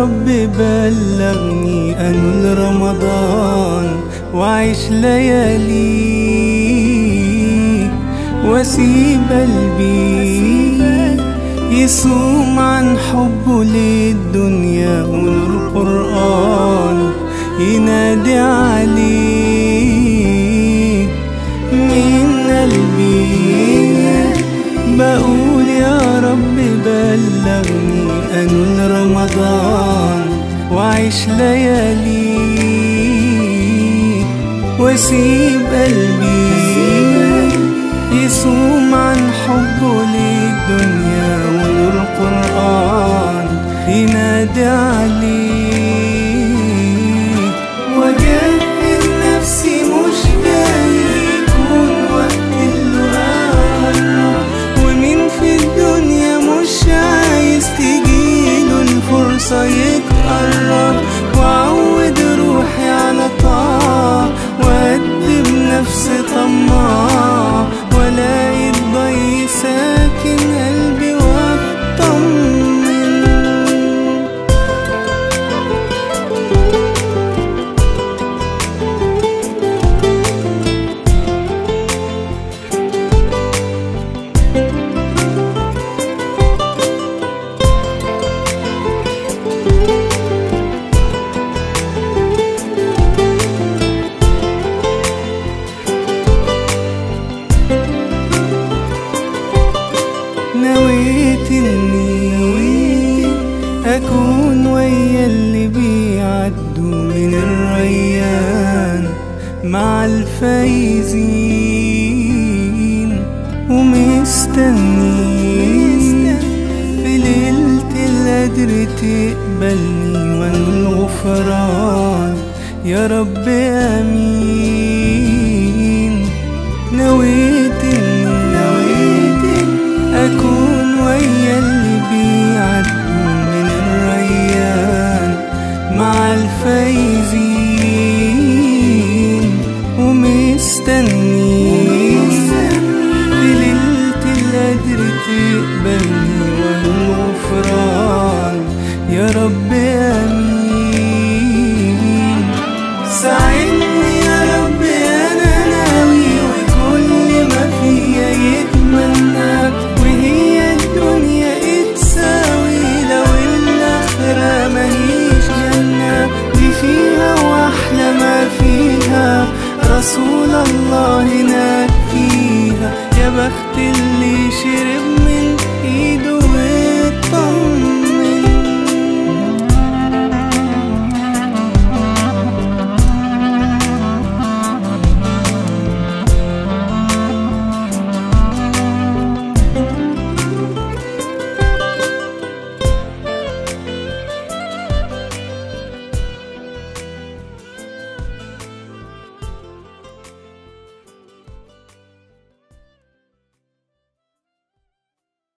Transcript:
رب بلغني أنول رمضان وأعيش ليالي وأسيب قلبي يصوم عن حبه للدنيا ونور قرآن ينادي عليه من قلبي بقول يا رب بلغني أنول رمضان وأعيش ليالي وأسيب قلبي يصوم عن حبه للدنيا ونور قرآن ينادي عليه وجهز نفسي مش جاي يكون وقت اللقاء ومين في الدنيا مش عايز تجيله الفرصة يتقرب وعود روحي على طاعة وأدب نفسي طماع ولاقي الضي ساكن قلبي واطمن نويت اني اكون ويا اللي بيعدوا من الريان مع الفايزين ومستني في ليلة القدر تقبلني والغفران يا رب امين نويت